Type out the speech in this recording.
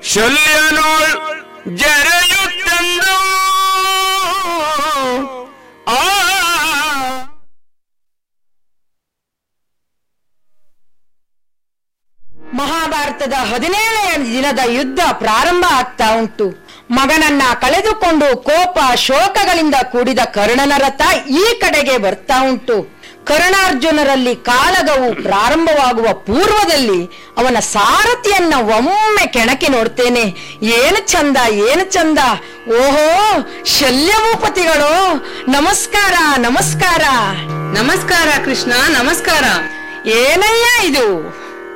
ಶಲ್ಯನೋಳ್ ಜರೆಯುತ್ತೆಂದು ಆ ಮಹಾಭಾರತದ ಹದಿನೇಳನೆಯ ದಿನದ ಯುದ್ಧ ಪ್ರಾರಂಭ ಆಗ್ತಾ ಉಂಟು ಮಗನನ್ನ ಕಳೆದುಕೊಂಡು ಕೋಪ ಶೋಕಗಳಿಂದ ಕೂಡಿದ ಕರ್ಣನ ರಥ ಈ ಕಡೆಗೆ ಬರ್ತಾ ಉಂಟು ಕರ್ಣಾರ್ಜುನರಲ್ಲಿ ಕಾಳಗವು ಪ್ರಾರಂಭವಾಗುವ ಪೂರ್ವದಲ್ಲಿ ಅವನ ಸಾರಥಿಯನ್ನ ಒಮ್ಮೆ ಕೆಣಕಿ ನೋಡ್ತೇನೆ ಏನು ಚಂದ ಏನು ಚಂದ ಓಹೋ ಶಲ್ಯಭೂಪತಿಗಳು ನಮಸ್ಕಾರ ನಮಸ್ಕಾರ ನಮಸ್ಕಾರ ಕೃಷ್ಣ ನಮಸ್ಕಾರ ಏನಯ್ಯ ಇದು